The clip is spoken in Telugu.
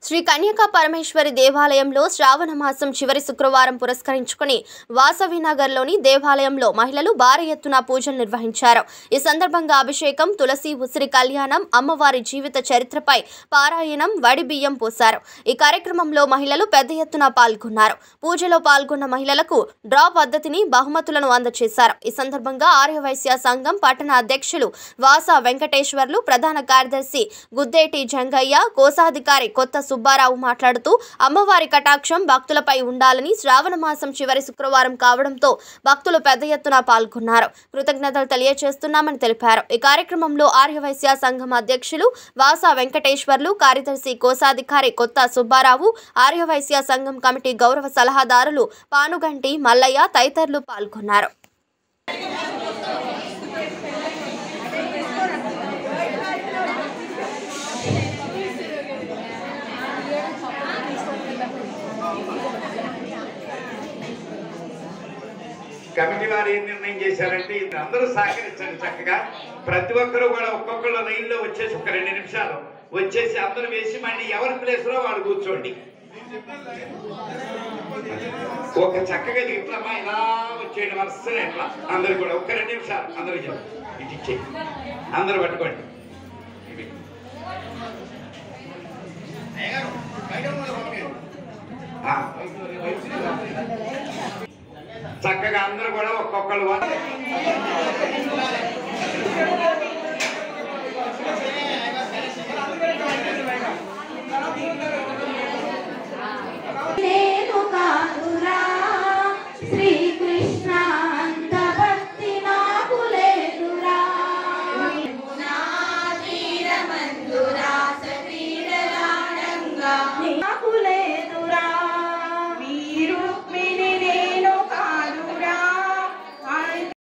శ్రీ కన్యకా పరమేశ్వరి దేవాలయంలో శ్రావణ మాసం చివరి శుక్రవారం పురస్కరించుకుని వాసవి నగర్లోని దేవాలయంలో మహిళలు భారీ ఎత్తున పూజలు నిర్వహించారు ఈ సందర్భంగా అభిషేకం తులసి ఉసిరి కళ్యాణం అమ్మవారి జీవిత చరిత్రపై పారాయణం వడి బియ్యం పోశారు ఈ కార్యక్రమంలో మహిళలు పెద్ద ఎత్తున పాల్గొన్నారు పూజలో పాల్గొన్న మహిళలకు డ్రా పద్ధతిని బహుమతులను అందజేశారు ఈ సందర్భంగా ఆర్యవైశ్య సంఘం పట్టణ అధ్యక్షులు వాస వెంకటేశ్వర్లు ప్రధాన కార్యదర్శి గుద్దేటి జంగయ్య కోశాధికారి కొత్త సుబ్బారావు మాట్లాడుతూ అమ్మవారి కటాక్షం భక్తులపై ఉండాలని శ్రావణ మాసం చివరి శుక్రవారం కావడంతో భక్తులు పెద్ద ఎత్తున పాల్గొన్నారు కృతజ్ఞతలు తెలియజేస్తున్నామని తెలిపారు ఈ కార్యక్రమంలో ఆర్యవైశ్య సంఘం అధ్యక్షులు వాసా వెంకటేశ్వర్లు కార్యదర్శి కోశాధికారి కొత్త సుబ్బారావు ఆర్యవైశ్య సంఘం కమిటీ గౌరవ సలహాదారులు పానుగంటి మల్లయ్య తదితరులు పాల్గొన్నారు కమిటీ వారు ఏం నిర్ణయం చేశారంటే ఇది అందరూ సహకరించండి చక్కగా ప్రతి ఒక్కరూ కూడా ఒక్కొక్కరు లైన్లో వచ్చేసి ఒక రెండు నిమిషాలు వచ్చేసి అందరూ వేసి మళ్ళీ ఎవరి ప్లేస్ లో వాళ్ళు కూర్చోండి ఒక చక్కగా ఇట్లా అమ్మా ఇలా వచ్చేయండి వరుసగా ఇట్లా అందరు కూడా ఒక్క రెండు నిమిషాలు అందరూ చెప్పండి ఇటు ఇచ్చే అందరూ పట్టుకోండి ఆ. చక్కగా అందరూ కూడా ఒక్కొక్కరు వా- నేను కాదురా శ్రీ